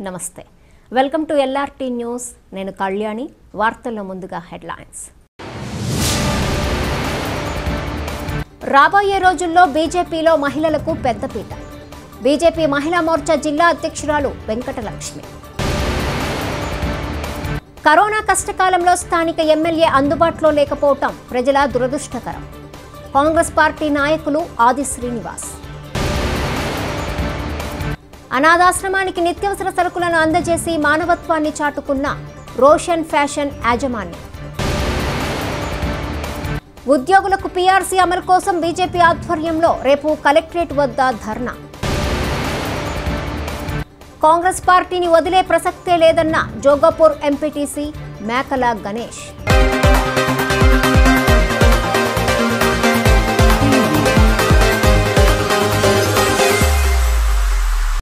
నమస్తే welcome to LRT news నేను కళ్యాణి వార్తల్లో ముందుగా హెడ్లైన్స్ రాబోయే రోజుల్లో బీజేపీలో మహిళలకు పెద్దపీట బీజేపీ మహిళా మోర్చా జిల్లా అధ్యక్షురాలు వెంకటలక్ష్మి కరోనా కష్టకాలంలో స్థానిక ఎమ్మెల్యే అందుబాటులో లేకపోవటం ప్రజల దురదృష్టకరం కాంగ్రెస్ పార్టీ నాయకులు ఆది శ్రీనివాస్ అనాథాశ్రమానికి నిత్యావసర సరుకులను అందజేసి మానవత్వాన్ని చాటుకున్న రోషన్ ఫ్యాషన్ యాజమాన్యం ఉద్యోగులకు పీఆర్సీ అమలు కోసం బీజేపీ ఆధ్వర్యంలో రేపు కలెక్టరేట్ వద్ద ధర్నా కాంగ్రెస్ పార్టీని వదిలే ప్రసక్తే లేదన్న జోగాపూర్ ఎంపీటీసీ మేకల గణేష్